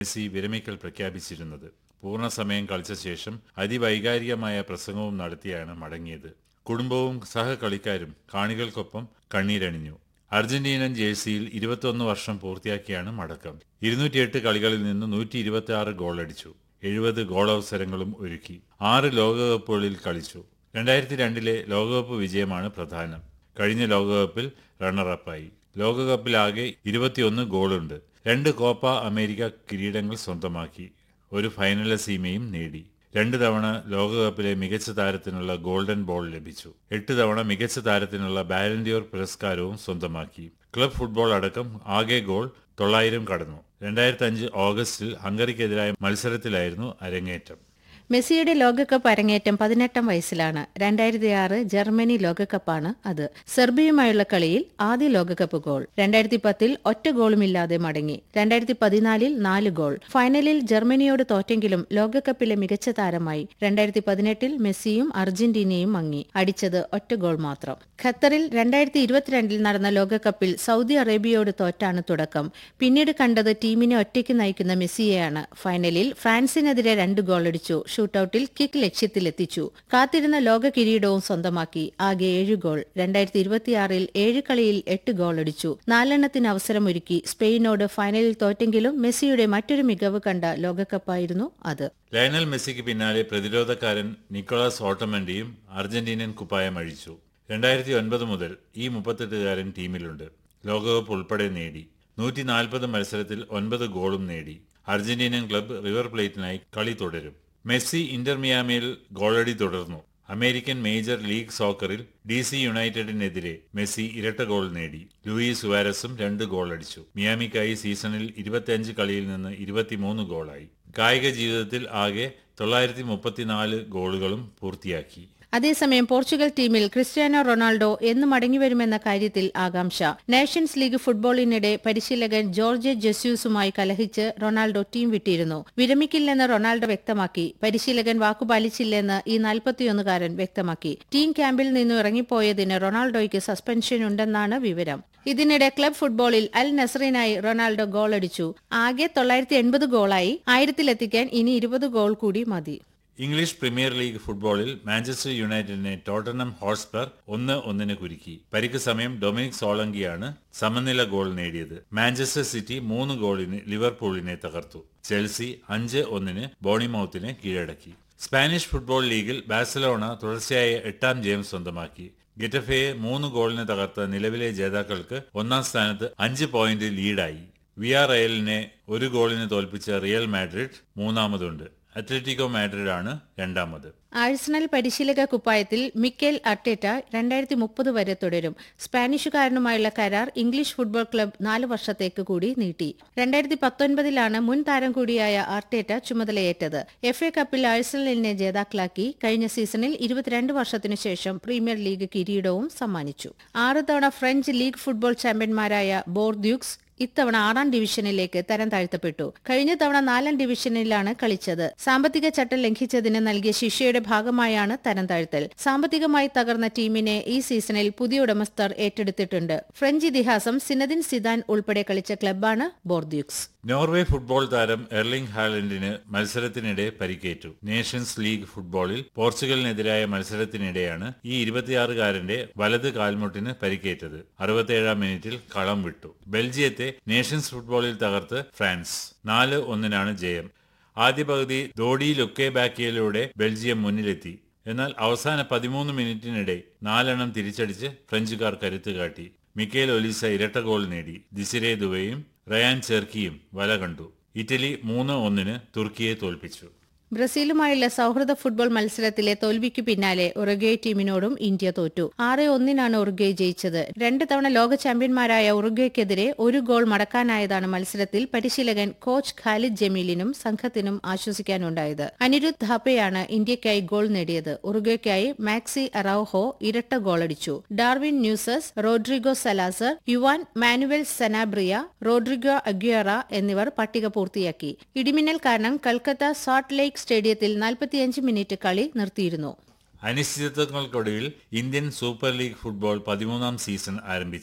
Messi വിരമിക്കൽ പ്രഖ്യാപിച്ചിരുന്നത് പൂർണ്ണസമയം കളിച്ച ശേഷം അതിവൈകാരികമായ പ്രസംഗവും നടത്തിയാണ് മടങ്ങിയത് കുടുംബവും സഹകളിക്കാരും കാണികൾക്കൊപ്പം കണ്ണീരണിഞ്ഞു അർജന്റീനൻ ജേഴ്സിയിൽ ഇരുപത്തൊന്ന് വർഷം പൂർത്തിയാക്കിയാണ് മടക്കം ഇരുന്നൂറ്റിയെട്ട് കളികളിൽ നിന്ന് നൂറ്റി ഇരുപത്തി ആറ് ഗോളടിച്ചു എഴുപത് ഗോളവസരങ്ങളും ഒരുക്കി ആറ് ലോകകപ്പുകളിൽ കളിച്ചു രണ്ടായിരത്തി രണ്ടിലെ ലോകകപ്പ് വിജയമാണ് പ്രധാനം കഴിഞ്ഞ ലോകകപ്പിൽ റണ്ണറപ്പായി ലോകകപ്പിലാകെ ഇരുപത്തിയൊന്ന് ഗോളുണ്ട് രണ്ട് കോപ്പ അമേരിക്ക കിരീടങ്ങൾ സ്വന്തമാക്കി ഒരു ഫൈനൽ സീമയും നേടി രണ്ട് തവണ ലോകകപ്പിലെ മികച്ച താരത്തിനുള്ള ഗോൾഡൻ ബോൾ ലഭിച്ചു എട്ട് തവണ മികച്ച താരത്തിനുള്ള ബാലൻഡിയോർ പുരസ്കാരവും സ്വന്തമാക്കി ക്ലബ് ഫുട്ബോൾ അടക്കം ആകെ ഗോൾ തൊള്ളായിരം കടന്നു രണ്ടായിരത്തി അഞ്ച് ഓഗസ്റ്റിൽ ഹംഗറിക്കെതിരായ മത്സരത്തിലായിരുന്നു അരങ്ങേറ്റം മെസ്സിയുടെ ലോകകപ്പ് അരങ്ങേറ്റം പതിനെട്ടാം വയസ്സിലാണ് രണ്ടായിരത്തി ആറ് ജർമ്മനി ലോകകപ്പാണ് അത് സെർബിയയുമായുള്ള കളിയിൽ ആദ്യ ലോകകപ്പ് ഗോൾ രണ്ടായിരത്തി പത്തിൽ ഒറ്റ ഗോളുമില്ലാതെ മടങ്ങി രണ്ടായിരത്തി പതിനാലിൽ നാല് ഗോൾ ഫൈനലിൽ ജർമ്മനിയോട് തോറ്റെങ്കിലും ലോകകപ്പിലെ മികച്ച താരമായി രണ്ടായിരത്തി പതിനെട്ടിൽ മെസ്സിയും അർജന്റീനയും മങ്ങി അടിച്ചത് ഒറ്റ ഗോൾ മാത്രം ഖത്തറിൽ രണ്ടായിരത്തി ഇരുപത്തിരണ്ടിൽ നടന്ന ലോകകപ്പിൽ സൗദി അറേബ്യയോട് തോറ്റാണ് തുടക്കം പിന്നീട് കണ്ടത് ടീമിനെ ഒറ്റയ്ക്ക് നയിക്കുന്ന മെസ്സിയെയാണ് ഫൈനലിൽ ഫ്രാൻസിനെതിരെ രണ്ട് ഗോളടിച്ചു ഷൂട്ടൌട്ടിൽ കിക്ക് ലക്ഷ്യത്തിലെത്തിച്ചു കാത്തിരുന്ന ലോക കിരീടവും സ്വന്തമാക്കി ആകെ ഏഴ് ഗോൾ രണ്ടായിരത്തി ഇരുപത്തിയാറിൽ ഏഴ് കളിയിൽ എട്ട് ഗോളടിച്ചു നാലെണ്ണത്തിന് അവസരമൊരുക്കി സ്പെയിനോട് ഫൈനലിൽ തോറ്റെങ്കിലും മെസ്സിയുടെ മറ്റൊരു മികവ് കണ്ട ലോകകപ്പായിരുന്നു അത് ലയണൽ മെസ്സിക്ക് പിന്നാലെ പ്രതിരോധക്കാരൻ നിക്കോളാസ് ഓട്ടമന്റിയും അർജന്റീനൻ കുപ്പായം അഴിച്ചു രണ്ടായിരത്തി ഒൻപത് മുതൽ ഈ മുപ്പത്തെട്ടുകാരൻ ടീമിലുണ്ട് ലോകകപ്പ് ഉൾപ്പെടെ നേടി നൂറ്റി നാൽപ്പത് മത്സരത്തിൽ ഒൻപത് ഗോളും നേടി അർജന്റീനൻ ക്ലബ്ബ് റിവർ പ്ലേറ്റിനായി കളി തുടരും മെസ്സി ഇന്റർ മിയാമിയിൽ ഗോളടി തുടർന്നു അമേരിക്കൻ മേജർ ലീഗ് സോക്കറിൽ ഡി സി യുണൈറ്റഡിനെതിരെ മെസ്സി ഇരട്ട ഗോൾ നേടി ലൂയി സുവാരസും രണ്ട് ഗോൾ അടിച്ചു മിയാമിക്കായി സീസണിൽ ഇരുപത്തിയഞ്ച് കളിയിൽ നിന്ന് ഇരുപത്തിമൂന്ന് ഗോളായി കായിക ജീവിതത്തിൽ ആകെ തൊള്ളായിരത്തി മുപ്പത്തിനാല് ഗോളുകളും പൂർത്തിയാക്കി അതേസമയം പോർച്ചുഗൽ ടീമിൽ ക്രിസ്ത്യാനോ റൊണാൾഡോ എന്ന് മടങ്ങിവരുമെന്ന കാര്യത്തിൽ ആകാംക്ഷ നേഷൻസ് ലീഗ് ഫുട്ബോളിനിടെ പരിശീലകൻ ജോർജ് ജെസ്യൂസുമായി കലഹിച്ച് റൊണാൾഡോ ടീം വിട്ടിരുന്നു വിരമിക്കില്ലെന്ന് റൊണാൾഡോ വ്യക്തമാക്കി പരിശീലകൻ വാക്കുപാലിച്ചില്ലെന്ന് ഈ നാൽപ്പത്തിയൊന്നുകാരൻ വ്യക്തമാക്കി ടീം ക്യാമ്പിൽ നിന്നും ഇറങ്ങിപ്പോയതിന് റൊണാൾഡോയ്ക്ക് സസ്പെൻഷൻ ഉണ്ടെന്നാണ് വിവരം ഇതിനിടെ ക്ലബ് ഫുട്ബോളിൽ അൽ നസറിനായി റൊണാൾഡോ ഗോളടിച്ചു ആകെ തൊള്ളായിരത്തി എൺപത് ഗോളായി ആയിരത്തിലെത്തിക്കാൻ ഇനി ഇരുപത് ഗോൾ കൂടി മതി ഇംഗ്ലീഷ് പ്രീമിയർ ലീഗ് ഫുട്ബോളിൽ മാഞ്ചസ്റ്റർ യുണൈറ്റഡിനെ ടോട്ടനം ഹോട്ട്സ്പർ ഒന്ന് ഒന്നിന് കുരുക്കി പരിക്ക് സമയം ഡൊമിനിക് സോളങ്കിയാണ് സമനില ഗോൾ നേടിയത് മാഞ്ചസ്റ്റർ സിറ്റി മൂന്ന് ഗോളിന് ലിവർപൂളിനെ തകർത്തു ചെൽസി അഞ്ച് ഒന്നിന് ബോണിമൌത്തിനെ കീഴടക്കി സ്പാനിഷ് ഫുട്ബോൾ ലീഗിൽ ബാഴ്സലോണ തുടർച്ചയായ എട്ടാം ജയം സ്വന്തമാക്കി ഗെറ്റഫയെ മൂന്ന് ഗോളിന് തകർത്ത നിലവിലെ ജേതാക്കൾക്ക് ഒന്നാം സ്ഥാനത്ത് അഞ്ച് പോയിന്റ് ലീഡായി വിയാർ റയലിനെ ഒരു ഗോളിന് തോൽപ്പിച്ച റിയൽ മാഡ്രിഡ് മൂന്നാമതുണ്ട് അത്ലറ്റിക്കോ മാഡ്രിഡ് ആണ് രണ്ടാമത് ആഴ്സണൽ പരിശീലക കുപ്പായത്തിൽ മിക്കേൽ അർട്ടേറ്റ രണ്ടായിരത്തി മുപ്പത് വരെ തുടരും സ്പാനിഷുകാരനുമായുള്ള കരാർ ഇംഗ്ലീഷ് ഫുട്ബോൾ ക്ലബ് നാല് വർഷത്തേക്ക് കൂടി നീട്ടി രണ്ടായിരത്തി പത്തൊൻപതിലാണ് മുൻ താരം കൂടിയായ അർട്ടേറ്റ ചുമതലയേറ്റത് എഫ് എ കപ്പിൽ ആഴ്സണലിനെ ജേതാക്കളാക്കി കഴിഞ്ഞ സീസണിൽ ഇരുപത്തിരണ്ട് വർഷത്തിനു ശേഷം പ്രീമിയർ ലീഗ് കിരീടവും സമ്മാനിച്ചു ആറ് തവണ ഫ്രഞ്ച് ലീഗ് ഫുട്ബോൾ ചാമ്പ്യന്മാരായ ബോർദ്യൂക്സ് ഇത്തവണ ആറാം ഡിവിഷനിലേക്ക് തരം താഴ്ത്തപ്പെട്ടു കഴിഞ്ഞ തവണ നാലാം ഡിവിഷനിലാണ് കളിച്ചത് സാമ്പത്തിക ചട്ടം ലംഘിച്ചതിന് നൽകിയ ശിക്ഷയുടെ ഭാഗമായാണ് തരം താഴ്ത്തൽ സാമ്പത്തികമായി തകർന്ന ടീമിനെ ഈ സീസണിൽ പുതിയ ഉടമസ്ഥർ ഏറ്റെടുത്തിട്ടുണ്ട് ഫ്രഞ്ച് ഇതിഹാസം സിനദിൻ സിദാൻ ഉൾപ്പെടെ കളിച്ച ക്ലബ്ബാണ് ബോർദ്യൂക്സ് നോർവേ ഫുട്ബോൾ താരം എർലിംഗ് ഹാലൻഡിന് മത്സരത്തിനിടെ പരിക്കേറ്റു നേഷൻസ് ലീഗ് ഫുട്ബോളിൽ പോർച്ചുഗലിനെതിരായ മത്സരത്തിനിടെയാണ് ഈ ഇരുപത്തിയാറുകാരന്റെ വലത് കാൽമുട്ടിന് പരിക്കേറ്റത് അറുപത്തിയേഴാം മിനിറ്റിൽ കളം വിട്ടു ബെൽജിയത്തെ നേഷൻസ് ഫുട്ബോളിൽ തകർത്ത് ഫ്രാൻസ് നാല് ഒന്നിനാണ് ജയം ആദ്യ പകുതി ദോഡി ലുക്കേബാക്കിയയിലൂടെ ബെൽജിയം മുന്നിലെത്തി എന്നാൽ അവസാന പതിമൂന്ന് മിനിറ്റിനിടെ നാലെണ്ണം തിരിച്ചടിച്ച് ഫ്രഞ്ചുകാർ കരുത്ത് കാട്ടി മിക്കേൽ ഒലീസ ഇരട്ട ഗോൾ നേടി ദിസിരെ ദുബൈയും റയാൻ ചെർക്കിയും വല കണ്ടു ഇറ്റലി മൂന്ന് ഒന്നിന് തുർക്കിയെ തോൽപ്പിച്ചു ബ്രസീലുമായുള്ള സൗഹൃദ ഫുട്ബോൾ മത്സരത്തിലെ തോൽവിക്ക് പിന്നാലെ ഉറുഗ്വേ ടീമിനോടും ഇന്ത്യ തോറ്റു ആറ് ഒന്നിനാണ് ഉറുഗ്വേ ജയിച്ചത് രണ്ട് തവണ ലോക ചാമ്പ്യന്മാരായ ഉറുഗ്വേക്കെതിരെ ഒരു ഗോൾ മടക്കാനായതാണ് മത്സരത്തിൽ പരിശീലകൻ കോച്ച് ഖാലിദ് ജമീലിനും സംഘത്തിനും ആശ്വസിക്കാനുണ്ടായത് അനിരുദ്ധ് ധാപ്പയാണ് ഇന്ത്യയ്ക്കായി ഗോൾ നേടിയത് ഉറുഗ്വേക്കായി മാക്സി അറൌഹോ ഇരട്ട ഗോളടിച്ചു Darwin Nunez Rodrigo Salazar Juan Manuel Sanabria Rodrigo Aguirre എന്നിവർ പട്ടിക പൂർത്തിയാക്കി ഇടിമിന്നൽ കാരണം കൽക്കത്ത സോൾട്ട് ലേക്ക് സ്റ്റേഡിയത്തിൽ നാൽപ്പത്തിയഞ്ച് മിനിറ്റ് കളി നിർത്തിയിരുന്നു അനിശ്ചിതത്വങ്ങൾക്കൊടുവിൽ ഇന്ത്യൻ സൂപ്പർ ലീഗ് ഫുട്ബോൾ പതിമൂന്നാം സീസൺ ആരംഭിച്ചു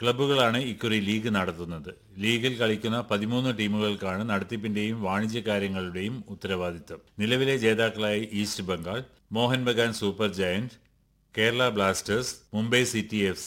ക്ലബ്ബുകളാണ് ഇക്കുറി ലീഗ് നടത്തുന്നത് ലീഗിൽ കളിക്കുന്ന പതിമൂന്ന് ടീമുകൾക്കാണ് നടത്തിപ്പിന്റെയും വാണിജ്യകാര്യങ്ങളുടെയും ഉത്തരവാദിത്തം നിലവിലെ ജേതാക്കളായ East Bengal Mohun Bagan super giant Kerala blasters Mumbai city F